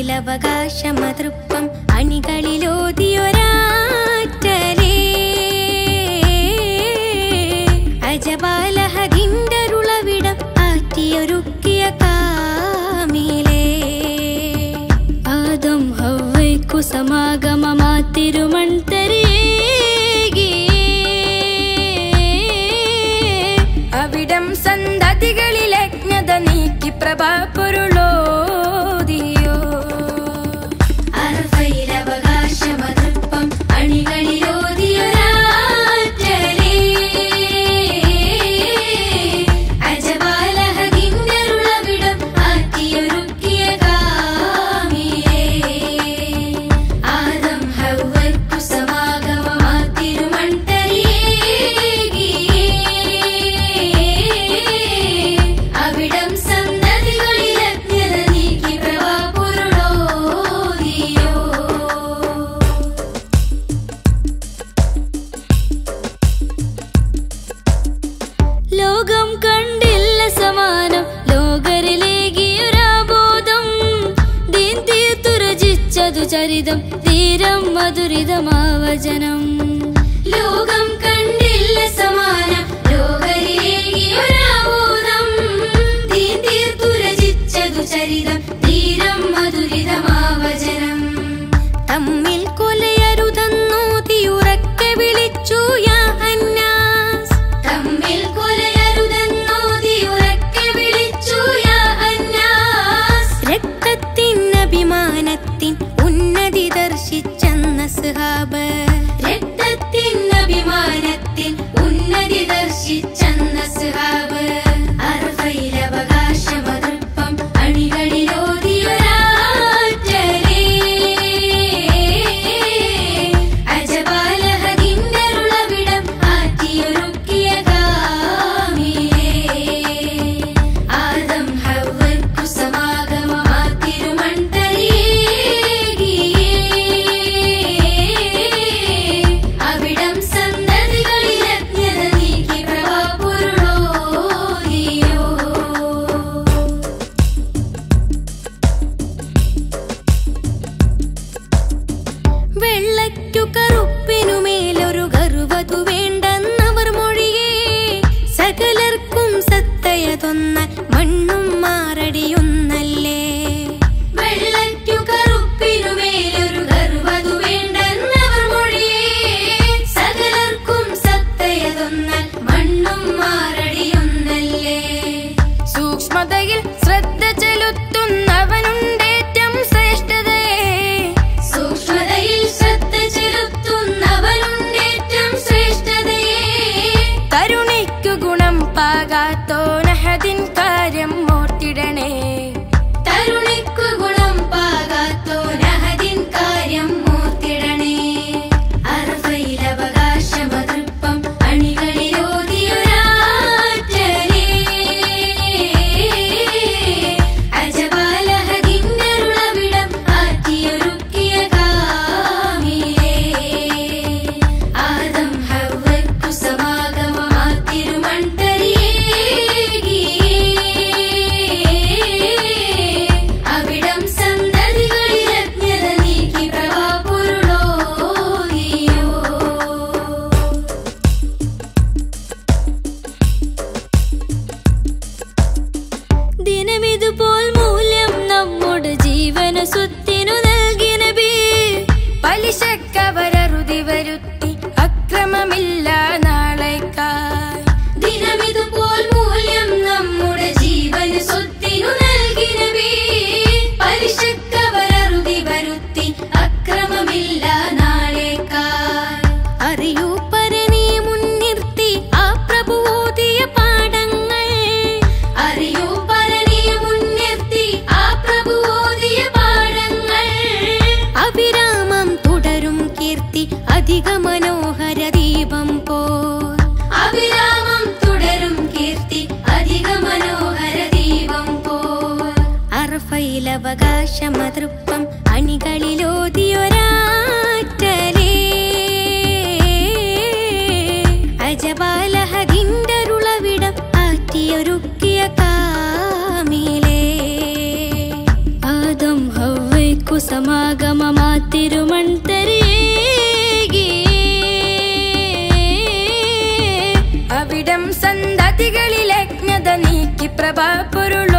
അറഫയിലവകാശമതൃപ്പം അണികളിലോതിയൊരാറ്റലേ അജപാലഹതിൻ്റരുളവിടം ആറ്റിയൊരുക്കിയ കാമിലേ ആദം ഹവ്വയ്ക്കു സമാഗമമാത്തിരുമൺതരേകി അവിടം സന്തതികളിൽ അജ്ഞത നീക്കി പ്രഭാപൊരുളോദിയോ അറഫയിലവകാശമതൃപ്പം അണികളിലോദിയൊരാറ്റലേ അജപാലഹതിൻ്റരുളവിടം ആറ്റിയൊരുക്കിയ കാമിലേ ആദം ഹവ്വയ്ക്കു സമാഗമമാത്തിരുമൺതരേകി അവിടം സന്തതികളിൽ അജ്ഞത നീക്കി പ്രഭാപൊരുളോദിയോ ലോകം കണ്ടില്ല സമാനം ലോകരിലേകിയൊരാബോധം ദീൻ തീർത്തു രചിച്ചതു ചരിതം തീരം മധുരിതമാവചനം ലോകം കണ്ടില്ല സമാനം ലോകരിലേകിയൊരാബോധം ദീൻ തീർത്തു രചിച്ചതു ചരിതം തീരം മധുരിതമാവചനം തമ്മിൽ കൊലയരുതെന്നോതിയുറക്കെ വിളിച്ചു യാ അന്നാസ് തമ്മിൽ കൊലയരുതെന്നോതിയുറക്കെ വിളിച്ചു യാ അന്നാസ് രക്തത്തിൻ അഭിമാനത്തിൻ ഉന്നതി ദർശിച്ചെന്ന സഹാബ് രക്തത്തിൻ അഭിമാനത്തിൻ ഉന്നതി ദർശിച്ചെന്ന സഹാബ് അർഫയിലവകാശമതൃപ്പം അണികളിലോതിയൊരാറ്റലേ അജപാലഹതിൻ്റരുളവിടം ആറ്റിയൊരുക്കിയ കാമിലേ ആദം ഹവ്വയ്ക്കു സമാഗമമാത്തിരുമൺതരേകി അവിടം സന്തതികളിൽ അജ്ഞത നീക്കി പ്രഭാപൊരുളോദിയോ വെള്ളയ്ക്കു കറുപ്പിനുമേലൊരു കറുവതു വേണ്ടെന്നവർ മൊഴിയേ സകലർക്കും സത്തയതൊന്നാൽ മണ്ണും മാറടിയൊന്നല്ലേ വെള്ളയ്ക്കു കറുപ്പിനുമേലൊരു കറുവതു വേണ്ടെന്നവർ മൊഴിയേ സകലർക്കും സത്തയതൊന്നാൽ മണ്ണും മാറടിയൊന്നല്ലേ സൂക്ഷ്മതയിൽ ശ്രദ്ധ ചെലുത്തുന്നവനുണ്ടേറ്റം ശ്രേഷ്ഠതയെ സൂക്ഷ്മതയിൽ ശ്രദ്ധ ചെലുത്തുന്നവനുണ്ടേറ്റം ശ്രേഷ്ഠതയെ കരുണയ്ക്കു ഗുണം പാകാത്തോനഹതിൻ കാര്യം ഓർത്തിടണേ കരുണയ്ക്കു ഗുണം പാകാത്തോനഹതിൻ കാര്യം ഓർത്തിടണേ അർഫയിലവകാശമതൃപ്പം അണികളിലോതിയൊരാറ്റലേ അജപാലഹതിൻ്റരുളവിടം ആറ്റിയൊരുക്കിയ കാമിലേ ആദം ഹവ്വയ്ക്കു സമാഗമമാത്തിരുമൺതരേകി അവിടം സന്തതികളിൽ അജ്ഞത നീക്കി പ്രഭാപൊരുളോദിയോ ദിനമിതുപോൽ മൂല്യം നമ്മുടെ ജീവന സ്വത്തിനു നൽകി നബി പലിശക്കവരറുതി വരുത്തി അക്രമമില്ല നാളേക്കായി ദിനമിതുപോൽ മൂല്യം നമ്മുടെ ജീവന സ്വത്തിനു നൽകി നബി പലിശക്കവരറുതി വരുത്തി അക്രമമില്ല നാളേക്കായി അറിയൂ പരനീ മുൻനിർത്തി ആ പ്രബോധിയ പാഠങ്ങൾ അറിയൂ പരനീ മുൻനിർത്തി ആ പ്രബോധിയ പാഠങ്ങൾ അവിരാമം തുടരും കീർത്തി അധിക മനോഹര ദീപം പോൽ അവിരാമം തുടരും കീർത്തി അധിക മനോഹര ദീപം പോൽ അറഫയിലവകാശമതൃപ്പം അണികളിലോതിയൊരാറ്റലേ അജപാലഹതിൻ്റരുളവിടം ആറ്റിയൊരുക്കിയ കാമിലേ ആദം ഹവ്വയ്ക്കു വിധിപ്രഭ പൊരുൾ